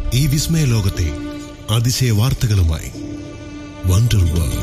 ഈ വിസ്മയ ലോകത്തെ അതിശയ വാർത്തകളുമായി വണ്ടർ വേൾഡ്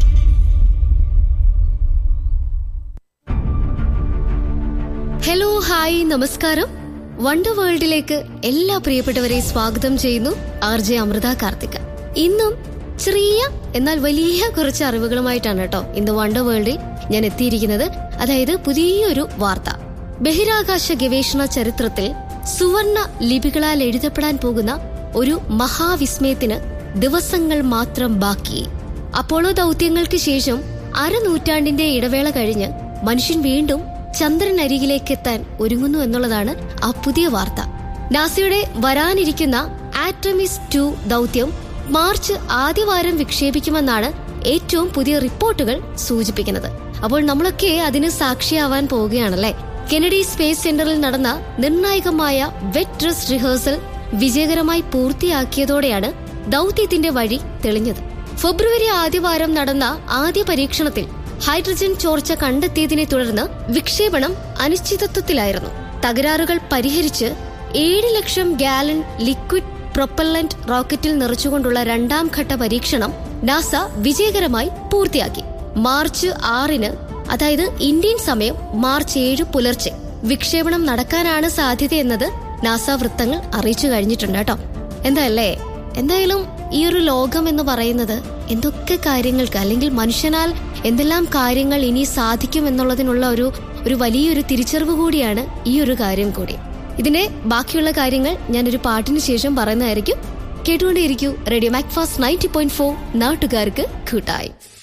ഹലോ ഹായ് നമസ്കാരം വണ്ടർ വേൾഡിലേക്ക് എല്ലാ പ്രിയപ്പെട്ടവരെ സ്വാഗതം ചെയ്യുന്നു ആർ ജെ അമൃത കാർത്തിക ഇന്നും ചെറിയ എന്നാൽ വലിയ കുറച്ച് അറിവുകളുമായിട്ടാണ് കേട്ടോ ഇന്ന് വണ്ടർ വേൾഡിൽ ഞാൻ എത്തിയിരിക്കുന്നത് അതായത് പുതിയൊരു വാർത്ത ബഹിരാകാശ ഗവേഷണ ചരിത്രത്തിൽ സുവർണ ലിപികളാൽ എഴുതപ്പെടാൻ പോകുന്ന ഒരു മഹാവിസ്മയത്തിന് ദിവസങ്ങൾ മാത്രം ബാക്കി അപ്പോളോ ദൗത്യങ്ങൾക്ക് ശേഷം അരനൂറ്റാണ്ടിന്റെ ഇടവേള കഴിഞ്ഞ് മനുഷ്യൻ വീണ്ടും ചന്ദ്രനരികിലേക്ക് എത്താൻ ഒരുങ്ങുന്നു എന്നുള്ളതാണ് ആ പുതിയ വാർത്ത നാസയുടെ വരാനിരിക്കുന്ന ആറ്റമിസ് ടു ദൗത്യം മാർച്ച് ആദ്യവാരം വിക്ഷേപിക്കുമെന്നാണ് ഏറ്റവും പുതിയ റിപ്പോർട്ടുകൾ സൂചിപ്പിക്കുന്നത് അപ്പോൾ നമ്മളൊക്കെ അതിന് സാക്ഷിയാവാൻ പോവുകയാണല്ലേ കെനഡി സ്പേസ് സെന്ററിൽ നടന്ന നിർണായകമായ വെറ്റ് ഡ്രസ് റിഹേഴ്സൽ വിജയകരമായി പൂർത്തിയാക്കിയതോടെയാണ് ദൗത്യത്തിന്റെ വഴി തെളിഞ്ഞത് ഫെബ്രുവരി ആദ്യവാരം നടന്ന ആദ്യ പരീക്ഷണത്തിൽ ഹൈഡ്രജൻ ചോർച്ച കണ്ടെത്തിയതിനെ തുടർന്ന് വിക്ഷേപണം അനിശ്ചിതത്വത്തിലായിരുന്നു തകരാറുകൾ പരിഹരിച്ച് ഏഴ് ലക്ഷം ഗാലൻ ലിക്വിഡ് പ്രൊപ്പല്ലന്റ് റോക്കറ്റിൽ നിറച്ചുകൊണ്ടുള്ള രണ്ടാം ഘട്ട പരീക്ഷണം നാസ വിജയകരമായി പൂർത്തിയാക്കി മാർച്ച് ആറിന് അതായത് ഇന്ത്യൻ സമയം മാർച്ച് ഏഴ് പുലർച്ചെ വിക്ഷേപണം നടക്കാനാണ് സാധ്യതയെന്നത് നാസ വൃത്തങ്ങൾ അറിയിച്ചു കഴിഞ്ഞിട്ടുണ്ട് കേട്ടോ എന്തായല്ലേ എന്തായാലും ഈ ഒരു ലോകം എന്ന് പറയുന്നത് എന്തൊക്കെ കാര്യങ്ങൾക്ക് അല്ലെങ്കിൽ മനുഷ്യനാൽ എന്തെല്ലാം കാര്യങ്ങൾ ഇനി സാധിക്കും എന്നുള്ളതിനുള്ള ഒരു ഒരു വലിയൊരു തിരിച്ചറിവ് കൂടിയാണ് ഈ ഒരു കാര്യം കൂടി ഇതിന്റെ ബാക്കിയുള്ള കാര്യങ്ങൾ ഞാനൊരു പാട്ടിന് ശേഷം പറയുന്നതായിരിക്കും കേട്ടുകൊണ്ടേയിരിക്കൂ radio Macfast ninety point four നാട്ടുകാർക്ക് കൂട്ടായി